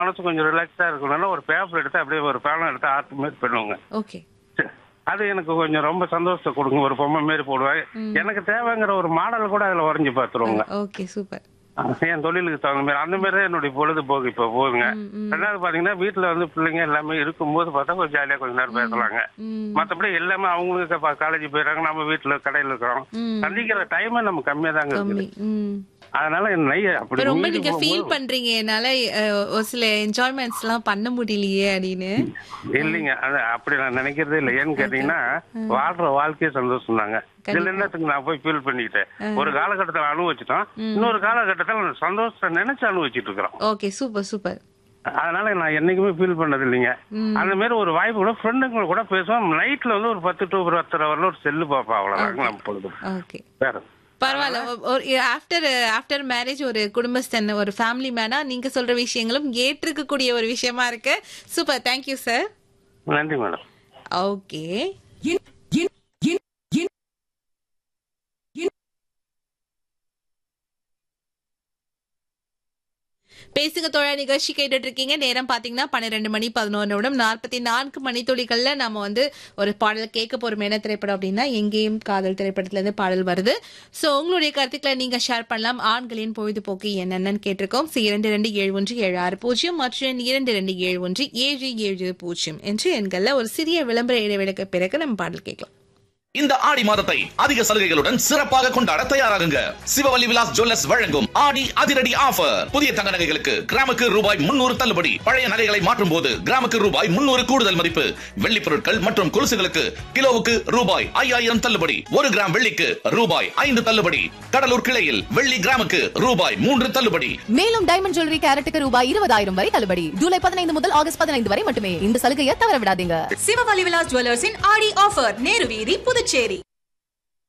மனசு கொஞ்சம் ரிலாக்ஸா இருக்கணும்னா ஒரு பேப்பர் எடுத்து அப்படியே ஒரு பேனம் எடுத்து ஆர்ட் மாரி பண்ணுவாங்க ஓகே அது எனக்கு கொஞ்சம் ரொம்ப சந்தோஷத்தை கொடுங்க ஒரு பொம்மை மாரி போடுவாங்க எனக்கு தேவைங்கிற ஒரு மாடல் கூட அதுல வரைஞ்சு பார்த்துருவாங்க ஓகே சூப்பர் என் தொழிலுக்கு தகுந்த மாதிரி அந்த மாதிரி தான் என்னுடைய பொழுதுபோக்கு இப்ப போகுங்க ரெண்டாவது பாத்தீங்கன்னா வீட்டுல வந்து பிள்ளைங்க எல்லாமே இருக்கும்போது பார்த்தா கொஞ்சம் ஜாலியா கொஞ்ச நேரம் பேசலாங்க ம் மத்தபடி எல்லாமே அவங்களுக்கு காலேஜ் போயிடுறாங்க நம்ம வீட்டுல கடையில இருக்கிறோம் ம். சந்திக்கிற டைமே நம்ம கம்மியா தாங்க இருக்குது கம்மி ம் அதனால நைய அப்படி இப்ப ரொம்ப மீறி நீங்க ஃபீல் போகும்போது- பண்றீங்க என்னால அஹ், ஒரு சில என்ஜாய்மெண்ட்ஸ் எல்லாம் பண்ண முடியலையே அப்படின்னு இல்லைங்க அது அப்படி நான் நினைக்கிறதே இல்லை ஏன்னு கேட்டீங்கன்னா வாழ்ற வாழ்க்கையே சந்தோஷம் தாங்க இதுல என்னத்துக்கு நான் போய் ஃபீல் பண்ணிக்கிட்டேன் ஒரு காலகட்டத்தில் அனுபவிச்சிட்டோம் இன்னொரு காலகட்டத்தில் நான் சந்தோஷத்தை நினைச்சு அனுபவிச்சிட்டு இருக்கிறோம் ஓகே சூப்பர் சூப்பர் அதனால நான் என்னைக்குமே ஃபீல் பண்ணது இல்லைங்க அந்த மாதிரி ஒரு வாய்ப்பு கூட ஃப்ரெண்டுங்க கூட பேசுவோம் நைட்ல வந்து ஒரு பத்து டு ஒரு பத்தரை வரல ஒரு செல்லு பார்ப்போம் அவ்வளவுதாங்க நம்ம பொழுது ஓகே வேற பரவாயில்ல ஒ- ஒரு ஆஃப்டர் ஆஃப்டர் மேரேஜ் ஒரு குடும்பஸ்தன் ஒரு ஃபேமிலி மேனா நீங்க சொல்ற விஷயங்களும் ஏற்றுக்கக்கூடிய ஒரு விஷயமா இருக்கு சூப்பர் தேங்க்யூ சார் நன்றி மேடம் ஓகே பேசுங்க தோழா நிகழ்ச்சி கேட்டுட்டு இருக்கீங்க நேரம் பாத்தீங்கன்னா பன்னிரெண்டு மணி பதினோரு நிமிடம் நாற்பத்தி நான்கு மணித்துளிகள்ல நம்ம வந்து ஒரு பாடல் கேட்க போறோம் என்ன திரைப்படம் அப்படின்னா எங்கேயும் காதல் திரைப்படத்துல இருந்து பாடல் வருது சோ உங்களுடைய கருத்துக்களை நீங்க ஷேர் பண்ணலாம் ஆண்களின் பொழுதுபோக்கு என்னென்னு கேட்டிருக்கோம் சி இரண்டு ரெண்டு ஏழு ஒன்று ஏழு ஆறு பூஜ்ஜியம் மற்றும் எண் இரண்டு ரெண்டு ஏழு ஒன்று ஏழு ஏழு பூஜ்ஜியம் என்று எண்கள்ல ஒரு சிறிய விளம்பர இடைவேளைக்கு பிறகு நம்ம பாடல் கேட்கலாம் இந்த ஆடி மாதத்தை அதிக சலுகைகளுடன் சிறப்பாக கொண்டாட தயாராகுங்க சிவவல்லி விலாஸ் ஜுவல்லர்ஸ் வழங்கும் ஆடி அதிரடி ஆஃபர் புதிய தங்க நகைகளுக்கு கிராமுக்கு ரூபாய் முன்னூறு தள்ளுபடி பழைய நகைகளை மாற்றும் போது கிராமுக்கு ரூபாய் முன்னூறு கூடுதல் மதிப்பு வெள்ளி பொருட்கள் மற்றும் கொலுசுகளுக்கு கிலோவுக்கு ரூபாய் ஐயாயிரம் தள்ளுபடி ஒரு கிராம் வெள்ளிக்கு ரூபாய் ஐந்து தள்ளுபடி கடலூர் கிளையில் வெள்ளி கிராமுக்கு ரூபாய் மூன்று தள்ளுபடி மேலும் டைமண்ட் ஜுவல்லரி கேரட்டுக்கு ரூபாய் இருபதாயிரம் வரை தள்ளுபடி ஜூலை பதினைந்து முதல் ஆகஸ்ட் பதினைந்து வரை மட்டுமே இந்த சலுகையை தவற விடாதீங்க சிவவலி விலாஸ் ஜுவல்லர்ஸின் ஆடி ஆஃபர் நேரு வீதி புதுச்சேரி